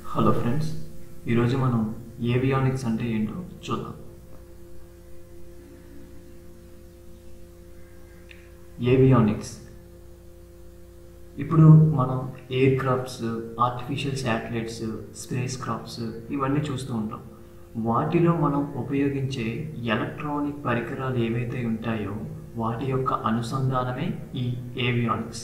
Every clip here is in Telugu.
హలో ఫ్రెండ్స్ ఈరోజు మనం ఏవియానిక్స్ అంటే ఏంటో చూద్దాం ఏవియానిక్స్ ఇప్పుడు మనం aircrafts artificial satellites spacecrafts ఇవన్నీ చూస్తూ ఉంటాం వాటిలో మనం ఉపయోగించే ఎలక్ట్రానిక్ పరికరాలు ఏవైతే ఉంటాయో వాటి యొక్క అనుసంధానమే ఈ ఏవియానిక్స్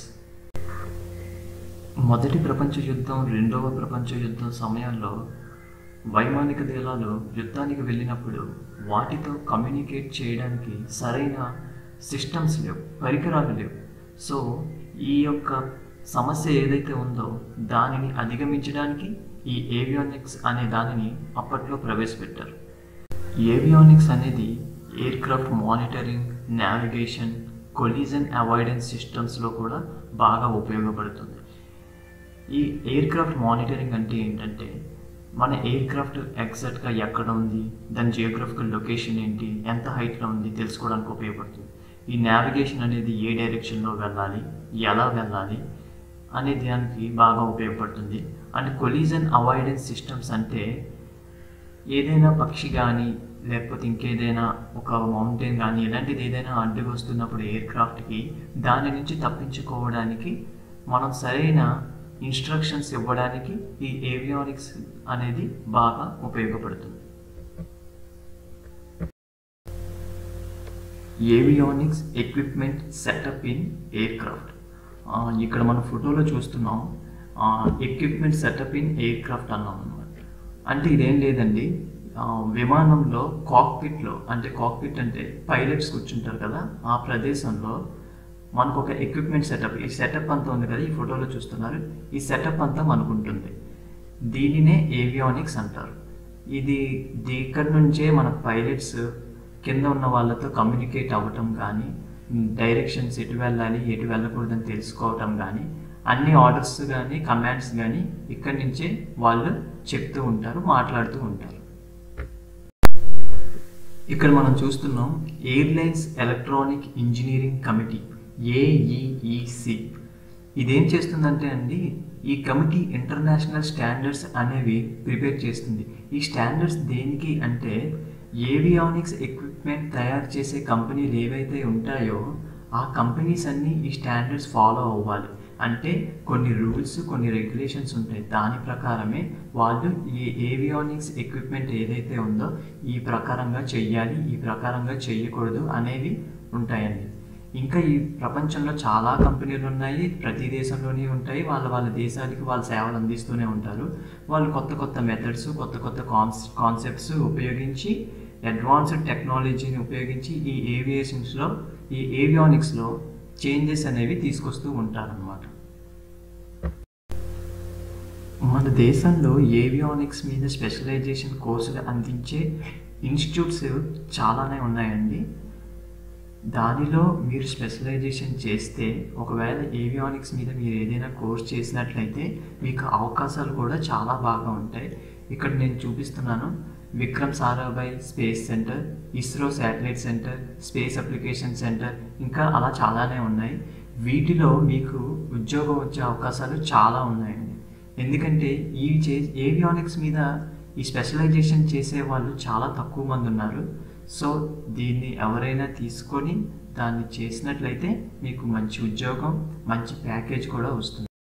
మొదటి ప్రపంచ యుద్ధం రెండవ ప్రపంచ యుద్ధం సమయంలో వైమానిక దళాలు యుద్ధానికి వెళ్ళినప్పుడు వాటితో కమ్యూనికేట్ చేయడానికి సరైన సిస్టమ్స్ లేవు పరికరాలు లేవు సో ఈ యొక్క సమస్య ఏదైతే ఉందో దానిని అధిగమించడానికి ఈ ఏవియానిక్స్ అనే దానిని అప్పట్లో ప్రవేశపెట్టారు ఏవియానిక్స్ అనేది aircraft monitoring navigation collision avoidance సిస్టమ్స్లో కూడా బాగా ఉపయోగపడుతుంది ఈ ఎయిర్ క్రాఫ్ట్ మానిటరింగ్ అంటే ఏంటంటే మన ఎయిర్ క్రాఫ్ట్ ఎగ్జాక్ట్గా ఎక్కడ ఉంది దాని జియోగ్రఫికల్ లొకేషన్ ఏంటి ఎంత హైట్లో ఉంది తెలుసుకోవడానికి ఉపయోగపడుతుంది ఈ నావిగేషన్ అనేది ఏ డైరెక్షన్లో వెళ్ళాలి ఎలా వెళ్ళాలి అనే దానికి బాగా ఉపయోగపడుతుంది అండ్ కొలిజన్ అవాయిడెన్స్ సిస్టమ్స్ అంటే ఏదైనా పక్షి కానీ లేకపోతే ఇంకేదైనా ఒక మౌంటైన్ కానీ ఇలాంటిది ఏదైనా అడ్డు వస్తున్నప్పుడు ఎయిర్ క్రాఫ్ట్కి దాని నుంచి తప్పించుకోవడానికి మనం సరైన ఇన్స్ట్రక్షన్స్ ఇవ్వడానికి ఈ ఏవియానిక్స్ అనేది బాగా ఉపయోగపడుతుంది avionics equipment setup in aircraft ఇక్కడ మన ఫోటోలో చూస్తున్నాం equipment setup in aircraft అన్నాం అనమాట అంటే ఇదేం లేదండి విమానంలో కాక్పిట్లో అంటే కాక్పిట్ అంటే పైలట్స్ కూర్చుంటారు కదా ఆ ప్రదేశంలో మనకు ఒక ఎక్విప్మెంట్ సెటప్ ఈ సెటప్ అంతా ఉంది కదా ఈ ఫోటోలో చూస్తున్నారు ఈ సెటప్ అంతా మనకు ఉంటుంది దీనినే ఏవియానిక్స్ అంటారు ఇది ఇక్కడ నుంచే మన పైలట్స్ కింద ఉన్న వాళ్ళతో కమ్యూనికేట్ అవ్వటం కానీ డైరెక్షన్స్ ఎటు వెళ్ళాలి ఎటు వెళ్ళకూడదని తెలుసుకోవటం కానీ అన్ని ఆర్డర్స్ కానీ కమాండ్స్ కానీ ఇక్కడి నుంచే వాళ్ళు చెప్తూ ఉంటారు మాట్లాడుతూ ఉంటారు ఇక్కడ మనం చూస్తున్నాం airlines electronic engineering committee AEEC ఇదేం చేస్తుందంటే అండి ఈ కమిటీ ఇంటర్నేషనల్ స్టాండర్డ్స్ అనేవి ప్రిపేర్ చేస్తుంది ఈ స్టాండర్డ్స్ దేనికి అంటే ఏవియానిక్స్ ఎక్విప్మెంట్ తయారు చేసే కంపెనీలు ఏవైతే ఉంటాయో ఆ కంపెనీస్ అన్నీ ఈ స్టాండర్డ్స్ ఫాలో అవ్వాలి అంటే కొన్ని రూల్స్ కొన్ని రెగ్యులేషన్స్ ఉంటాయి దాని ప్రకారమే వాళ్ళు ఈ ఏవియానిక్స్ ఎక్విప్మెంట్ ఏదైతే ఉందో ఈ ప్రకారంగా చెయ్యాలి ఈ ప్రకారంగా చెయ్యకూడదు అనేవి ఉంటాయండి ఇంకా ఈ ప్రపంచంలో చాలా కంపెనీలు ఉన్నాయి ప్రతి దేశంలోనే ఉంటాయి వాళ్ళ వాళ్ళ దేశానికి వాళ్ళ సేవలు అందిస్తూనే ఉంటారు వాళ్ళు కొత్త కొత్త మెథడ్స్ కొత్త కొత్త కాన్స్ కాన్సెప్ట్స్ ఉపయోగించి అడ్వాన్స్డ్ టెక్నాలజీని ఉపయోగించి ఈ ఏవియేషన్స్లో ఈ ఏవియానిక్స్లో చేంజెస్ అనేవి తీసుకొస్తూ ఉంటారనమాట మన దేశంలో ఏవియానిక్స్ మీద స్పెషలైజేషన్ కోర్సులు అందించే ఇన్స్టిట్యూట్స్ చాలానే ఉన్నాయండి దానిలో మీరు స్పెషలైజేషన్ చేస్తే ఒకవేళ ఏవియానిక్స్ మీద మీరు ఏదైనా కోర్స్ చేసినట్లయితే మీకు అవకాశాలు కూడా చాలా బాగా ఉంటాయి ఇక్కడ నేను చూపిస్తున్నాను Vikram Sarabhai space centre ISRO satellite centre space application centre ఇంకా అలా చాలానే ఉన్నాయి వీటిలో మీకు ఉద్యోగం వచ్చే అవకాశాలు చాలా ఉన్నాయండి ఎందుకంటే ఈ చే ఏవియానిక్స్ మీద ఈ స్పెషలైజేషన్ చేసే వాళ్ళు చాలా తక్కువ మంది ఉన్నారు సో దీన్ని ఎవరైనా తీసుకొని దాన్ని చేసినట్లయితే మీకు మంచి ఉద్యోగం మంచి ప్యాకేజ్ కూడా వస్తుంది